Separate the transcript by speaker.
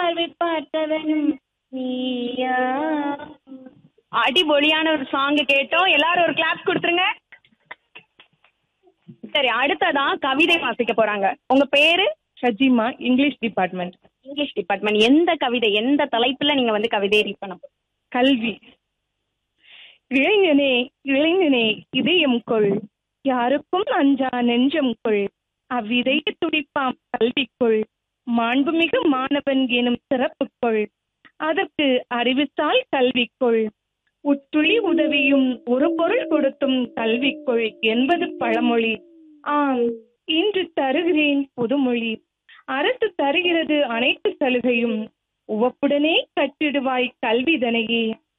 Speaker 1: பார்வை பார்த்தவனும் நீயா
Speaker 2: அடிபொலியான ஒரு சாங் கேட்டோம் எல்லாரும் ஒரு கிளாப் கொடுத்துருங்க சரி அடுத்ததா கவிதை வாசிக்க போறாங்க உங்க பேரு
Speaker 3: Shajima English department
Speaker 2: English department எந்த கவிதை எந்த தலைப்புல நீங்க வந்து கவிதை ரீட் பண்ண போறீங்க
Speaker 3: கல்வி இளைஞனே இளைஞனே இதயம் கொள் யாருக்கும் அஞ்சா நெஞ்சம் கொள் அவ்விதய துடிப்பாம் கல்விக்குள் மாண்புமிகு மாணவன் எனும் சிறப்புக்குள் அதற்கு அறிவித்தால் கல்விக்குள் உற்றுளி உதவியும் ஒரு பொருள் கொடுத்தும் கல்விக்குள் என்பது பழமொழி ஆம் இன்று தருகிறேன் புதுமொழி அரசு தருகிறது அனைத்து சலுகையும் உவப்புடனே கட்டிடுவாய் கல்விதனையே